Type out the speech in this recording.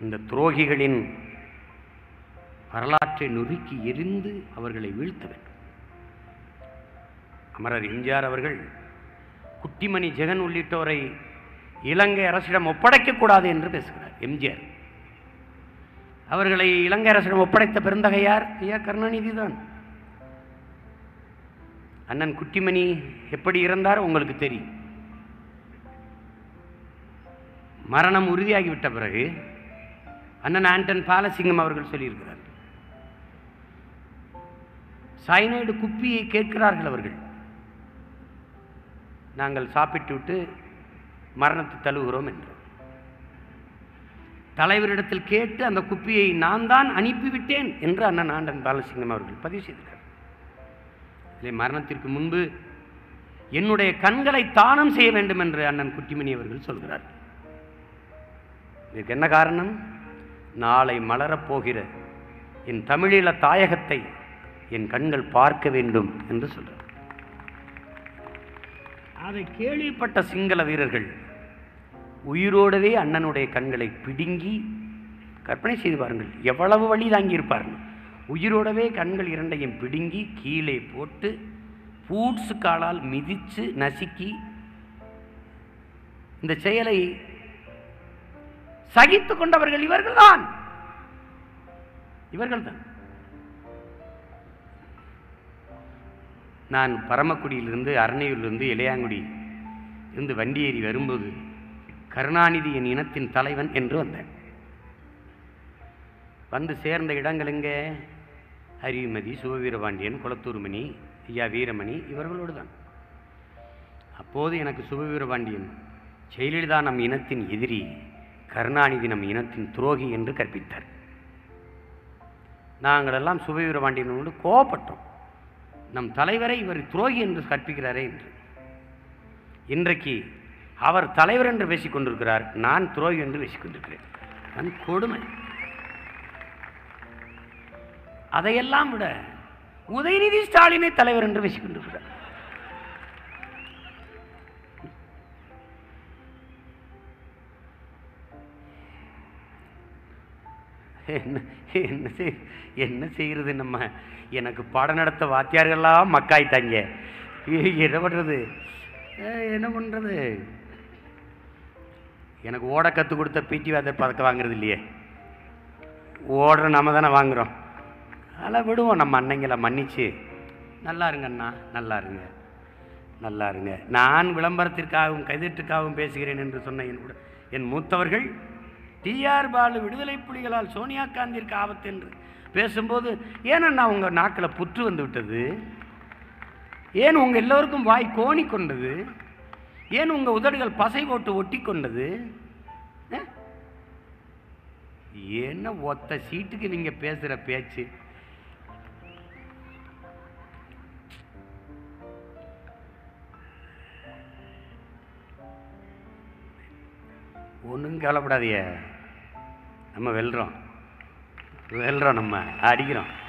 இந்த துரோகிகளின் வரலாற்றை நொறுக்கி எரிந்து அவர்களை வீழ்த்த வேண்டும் அமரர் எம்ஜிஆர் அவர்கள் குட்டிமணி ஜெகன் உள்ளிட்டோரை இலங்கை அரசிடம் ஒப்படைக்கக்கூடாது என்று பேசுகிறார் எம்ஜிஆர் அவர்களை இலங்கை அரசிடம் ஒப்படைத்த பெருந்தகையார் ஐயா கருணாநிதி தான் அண்ணன் குட்டிமணி எப்படி இறந்தார் உங்களுக்கு தெரியும் மரணம் உறுதியாகிவிட்ட பிறகு அண்ணன் ஆண்டன் பாலசிங்கம் அவர்கள் சொல்லியிருக்கிறார் சைனைடு குப்பியை கேட்கிறார்கள் அவர்கள் நாங்கள் சாப்பிட்டு விட்டு மரணத்தை தழுவுகிறோம் என்று தலைவரிடத்தில் கேட்டு அந்த குப்பியை நான் தான் அனுப்பிவிட்டேன் என்று அண்ணன் ஆண்டன் பாலசிங்கம் அவர்கள் பதிவு செய்திருக்கிறார் இதிலே மரணத்திற்கு முன்பு என்னுடைய கண்களை தானம் செய்ய வேண்டும் என்று அண்ணன் குட்டிமணி அவர்கள் சொல்கிறார் இதுக்கு என்ன காரணம் நாளை மலரப்போகிற என் தமிழீழ தாயகத்தை என் கண்கள் பார்க்க வேண்டும் என்று சொல்றார் அதை கேள்விப்பட்ட சிங்கள வீரர்கள் உயிரோடவே அண்ணனுடைய கண்களை பிடுங்கி கற்பனை செய்து பாருங்கள் எவ்வளவு வழி தாங்கியிருப்பார்கள் உயிரோடவே கண்கள் இரண்டையும் பிடுங்கி கீழே போட்டு பூட்ஸு காலால் மிதித்து நசுக்கி இந்த செயலை சகித்து கொண்டவர்கள் இவர்கள்தான் இவர்கள்தான் நான் பரமக்குடியிலிருந்து அரணையூரிலிருந்து இளையாங்குடி இருந்து வண்டி ஏறி வரும்போது கருணாநிதி என் இனத்தின் தலைவன் என்று வந்தேன் வந்து சேர்ந்த இடங்கள் எங்கே அரிமதி சுபவீரபாண்டியன் குளத்தூர்மணி ஐயா வீரமணி இவர்களோடு தான் அப்போது எனக்கு சுபவீரபாண்டியன் ஜெயலலிதா நம் இனத்தின் எதிரி கருணாநிதி நம் இனத்தின் துரோகி என்று கற்பித்தார் நாங்களெல்லாம் சுபவீரபாண்டியனோடு கோவப்பட்டோம் நம் தலைவரை இவர் துரோகி என்று கற்பிக்கிறாரே என்று இன்றைக்கு அவர் தலைவர் என்று பேசிக் கொண்டிருக்கிறார் நான் துரோகி என்று பேசிக் கொண்டிருக்கிறேன் அது கொடுமை அதையெல்லாம் விட உதயநிதி ஸ்டாலினை தலைவர் என்று பேசிக் கொண்டிருக்கிறார் என்ன என்ன செய் என்ன செய்கிறது நம்ம எனக்கு பாடம் நடத்த வாத்தியார்கள்லாம் மக்காயிட்டாங்க ஏய், என்ன பண்ணுறது என்ன பண்ணுறது எனக்கு ஓட கற்றுக் கொடுத்த பிடி வாத்தியார் பதக்கம் வாங்குறது இல்லையே ஓடுற நம்ம தானே வாங்குகிறோம் அதெல்லாம் விடுவோம் நம்ம அன்னைங்களை மன்னிச்சு நல்லா இருங்க அண்ணா நல்லா இருங்க நல்லா இருங்க நான் விளம்பரத்திற்காகவும் கைதட்டுக்காகவும் பேசுகிறேன் என்று சொன்ன என் உட- என் மூத்தவர்கள் டிஆர் பாலு விடுதலை புலிகளால் சோனியா காந்திற்கு ஆபத்து என்று பேசும்போது ஏனண்ணா உங்கள் நாக்கில் புற்று வந்து விட்டது ஏன் உங்கள் எல்லோருக்கும் வாய் கோணி கொண்டது ஏன் உங்கள் உதடுகள் பசை போட்டு ஒட்டி கொண்டது அஹ்? என்ன ஒத்த சீட்டுக்கு நீங்கள் பேசுகிற பேச்சு ஒன்றும் கவலைப்படாதீங்க நம்ம வெல்றோம் வெல்றோம் நம்ம அடிக்கிறோம்